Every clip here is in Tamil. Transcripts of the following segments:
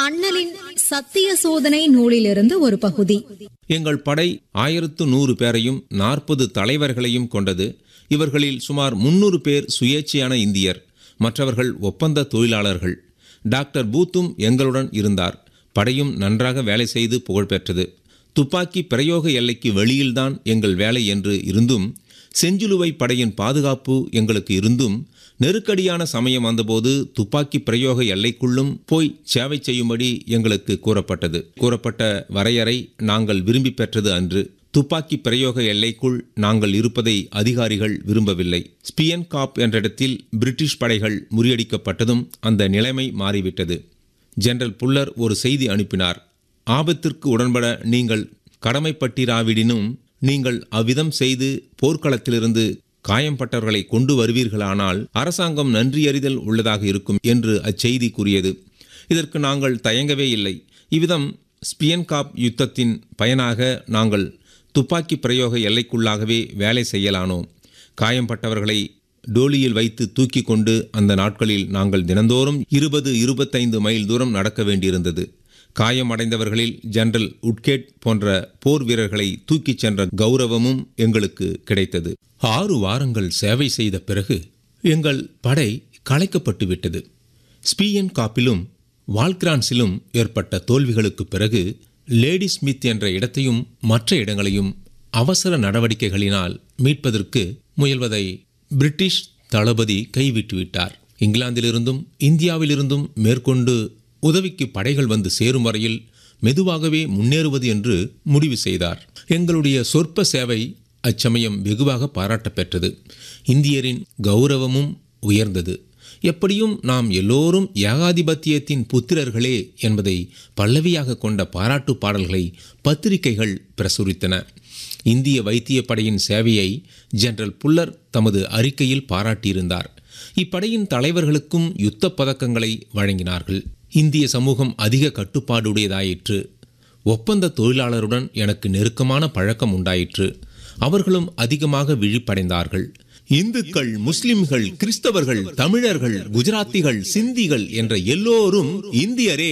அண்ணலின் சத்திய சோதனை நூலிலிருந்து ஒரு பகுதி எங்கள் படை ஆயிரத்து நூறு பேரையும் நாற்பது தலைவர்களையும் கொண்டது இவர்களில் சுமார் முன்னூறு பேர் சுயேட்சையான இந்தியர் மற்றவர்கள் ஒப்பந்த தொழிலாளர்கள் டாக்டர் பூத்தும் எங்களுடன் இருந்தார் படையும் நன்றாக வேலை செய்து புகழ்பெற்றது துப்பாக்கி பிரயோக எல்லைக்கு வெளியில்தான் எங்கள் வேலை என்று இருந்தும் செஞ்சிலுவை படையின் பாதுகாப்பு எங்களுக்கு இருந்தும் நெருக்கடியான சமயம் வந்தபோது துப்பாக்கி பிரயோக எல்லைக்குள்ளும் போய் சேவை செய்யும்படி எங்களுக்கு கூறப்பட்டது கூறப்பட்ட வரையறை நாங்கள் விரும்பி பெற்றது அன்று துப்பாக்கி பிரயோக எல்லைக்குள் நாங்கள் இருப்பதை அதிகாரிகள் விரும்பவில்லை ஸ்பியன் காப் என்ற இடத்தில் பிரிட்டிஷ் படைகள் முறியடிக்கப்பட்டதும் அந்த நிலைமை மாறிவிட்டது ஜெனரல் புல்லர் ஒரு செய்தி அனுப்பினார் ஆபத்திற்கு உடன்பட நீங்கள் கடமைப்பட்டிராவிடினும் நீங்கள் அவ்விதம் செய்து போர்க்களத்திலிருந்து காயம்பட்டவர்களை கொண்டு வருவீர்களானால் அரசாங்கம் நன்றியறிதல் உள்ளதாக இருக்கும் என்று அச்செய்தி கூறியது இதற்கு நாங்கள் தயங்கவே இல்லை இவ்விதம் ஸ்பியன்காப் யுத்தத்தின் பயனாக நாங்கள் துப்பாக்கி பிரயோக எல்லைக்குள்ளாகவே வேலை செய்யலானோம் காயம்பட்டவர்களை டோலியில் வைத்து தூக்கி கொண்டு அந்த நாட்களில் நாங்கள் தினந்தோறும் இருபது இருபத்தைந்து மைல் தூரம் நடக்க வேண்டியிருந்தது காயமடைந்தவர்களில் ஜெனரல் உட்கேட் போன்ற போர் வீரர்களை தூக்கிச் சென்ற கௌரவமும் எங்களுக்கு கிடைத்தது ஆறு வாரங்கள் சேவை செய்த பிறகு எங்கள் படை கலைக்கப்பட்டு விட்டது ஸ்பீயன் காப்பிலும் வால்கிரான்ஸிலும் ஏற்பட்ட தோல்விகளுக்கு பிறகு லேடி ஸ்மித் என்ற இடத்தையும் மற்ற இடங்களையும் அவசர நடவடிக்கைகளினால் மீட்பதற்கு முயல்வதை பிரிட்டிஷ் தளபதி கைவிட்டுவிட்டார் இங்கிலாந்திலிருந்தும் இந்தியாவிலிருந்தும் மேற்கொண்டு உதவிக்கு படைகள் வந்து சேரும் வரையில் மெதுவாகவே முன்னேறுவது என்று முடிவு செய்தார் எங்களுடைய சொற்ப சேவை அச்சமயம் வெகுவாக பாராட்டப் பெற்றது இந்தியரின் கௌரவமும் உயர்ந்தது எப்படியும் நாம் எல்லோரும் ஏகாதிபத்தியத்தின் புத்திரர்களே என்பதை பல்லவியாக கொண்ட பாராட்டு பாடல்களை பத்திரிகைகள் பிரசுரித்தன இந்திய வைத்திய படையின் சேவையை ஜெனரல் புல்லர் தமது அறிக்கையில் பாராட்டியிருந்தார் இப்படையின் தலைவர்களுக்கும் யுத்த பதக்கங்களை வழங்கினார்கள் இந்திய சமூகம் அதிக கட்டுப்பாடுடையதாயிற்று ஒப்பந்த தொழிலாளருடன் எனக்கு நெருக்கமான பழக்கம் உண்டாயிற்று அவர்களும் அதிகமாக விழிப்படைந்தார்கள் இந்துக்கள் முஸ்லிம்கள் கிறிஸ்தவர்கள் தமிழர்கள் குஜராத்திகள் சிந்திகள் என்ற எல்லோரும் இந்தியரே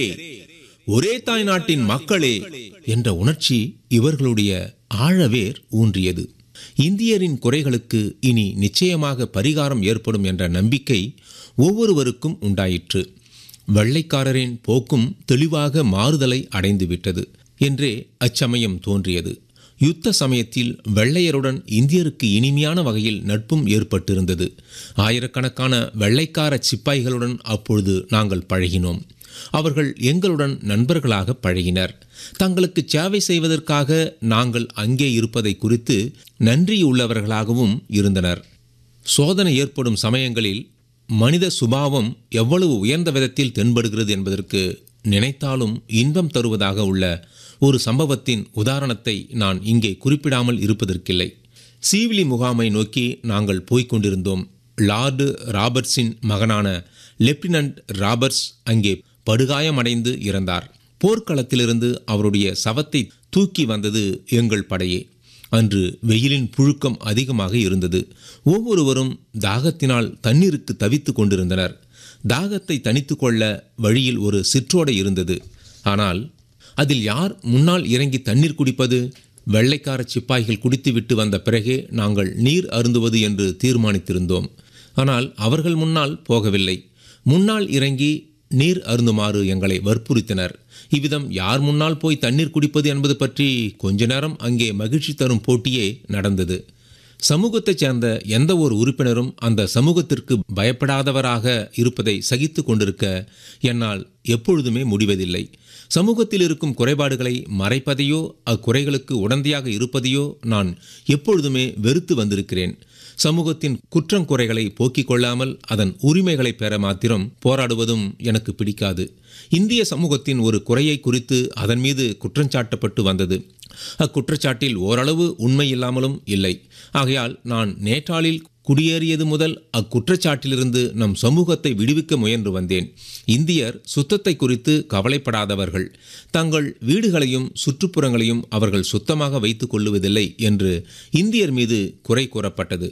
ஒரே தாய் நாட்டின் மக்களே என்ற உணர்ச்சி இவர்களுடைய ஆழவேர் ஊன்றியது இந்தியரின் குறைகளுக்கு இனி நிச்சயமாக பரிகாரம் ஏற்படும் என்ற நம்பிக்கை ஒவ்வொருவருக்கும் உண்டாயிற்று வெள்ளைக்காரரின் போக்கும் தெளிவாக மாறுதலை அடைந்துவிட்டது என்றே அச்சமயம் தோன்றியது யுத்த சமயத்தில் வெள்ளையருடன் இந்தியருக்கு இனிமையான வகையில் நட்பும் ஏற்பட்டிருந்தது ஆயிரக்கணக்கான வெள்ளைக்கார சிப்பாய்களுடன் அப்பொழுது நாங்கள் பழகினோம் அவர்கள் எங்களுடன் நண்பர்களாக பழகினர் தங்களுக்கு சேவை செய்வதற்காக நாங்கள் அங்கே இருப்பதை குறித்து நன்றியுள்ளவர்களாகவும் இருந்தனர் சோதனை ஏற்படும் சமயங்களில் மனித சுபாவம் எவ்வளவு உயர்ந்த விதத்தில் தென்படுகிறது என்பதற்கு நினைத்தாலும் இன்பம் தருவதாக உள்ள ஒரு சம்பவத்தின் உதாரணத்தை நான் இங்கே குறிப்பிடாமல் இருப்பதற்கில்லை சீவிலி முகாமை நோக்கி நாங்கள் போய்க் கொண்டிருந்தோம் லார்டு ராபர்ட்ஸின் மகனான லெப்டினன்ட் ராபர்ட்ஸ் அங்கே படுகாயமடைந்து இறந்தார் போர்க்களத்திலிருந்து அவருடைய சவத்தை தூக்கி வந்தது எங்கள் படையே அன்று வெயிலின் புழுக்கம் அதிகமாக இருந்தது ஒவ்வொருவரும் தாகத்தினால் தண்ணீருக்கு தவித்து கொண்டிருந்தனர் தாகத்தை தணித்து கொள்ள வழியில் ஒரு சிற்றோடை இருந்தது ஆனால் அதில் யார் முன்னால் இறங்கி தண்ணீர் குடிப்பது வெள்ளைக்கார சிப்பாய்கள் குடித்துவிட்டு வந்த பிறகே நாங்கள் நீர் அருந்துவது என்று தீர்மானித்திருந்தோம் ஆனால் அவர்கள் முன்னால் போகவில்லை முன்னால் இறங்கி நீர் அருந்துமாறு எங்களை வற்புறுத்தினர் இவ்விதம் யார் முன்னால் போய் தண்ணீர் குடிப்பது என்பது பற்றி கொஞ்ச நேரம் அங்கே மகிழ்ச்சி தரும் போட்டியே நடந்தது சமூகத்தைச் சேர்ந்த எந்த ஒரு உறுப்பினரும் அந்த சமூகத்திற்கு பயப்படாதவராக இருப்பதை சகித்து கொண்டிருக்க என்னால் எப்பொழுதுமே முடிவதில்லை சமூகத்தில் இருக்கும் குறைபாடுகளை மறைப்பதையோ அக்குறைகளுக்கு உடந்தையாக இருப்பதையோ நான் எப்பொழுதுமே வெறுத்து வந்திருக்கிறேன் சமூகத்தின் குற்றங்குறைகளை போக்கிக் கொள்ளாமல் அதன் உரிமைகளை பெற மாத்திரம் போராடுவதும் எனக்கு பிடிக்காது இந்திய சமூகத்தின் ஒரு குறையை குறித்து அதன் மீது குற்றஞ்சாட்டப்பட்டு வந்தது அக்குற்றச்சாட்டில் ஓரளவு உண்மை இல்லாமலும் இல்லை ஆகையால் நான் நேற்றாளில் குடியேறியது முதல் அக்குற்றச்சாட்டிலிருந்து நம் சமூகத்தை விடுவிக்க முயன்று வந்தேன் இந்தியர் சுத்தத்தை குறித்து கவலைப்படாதவர்கள் தங்கள் வீடுகளையும் சுற்றுப்புறங்களையும் அவர்கள் சுத்தமாக வைத்துக் கொள்ளுவதில்லை என்று இந்தியர் மீது குறை கூறப்பட்டது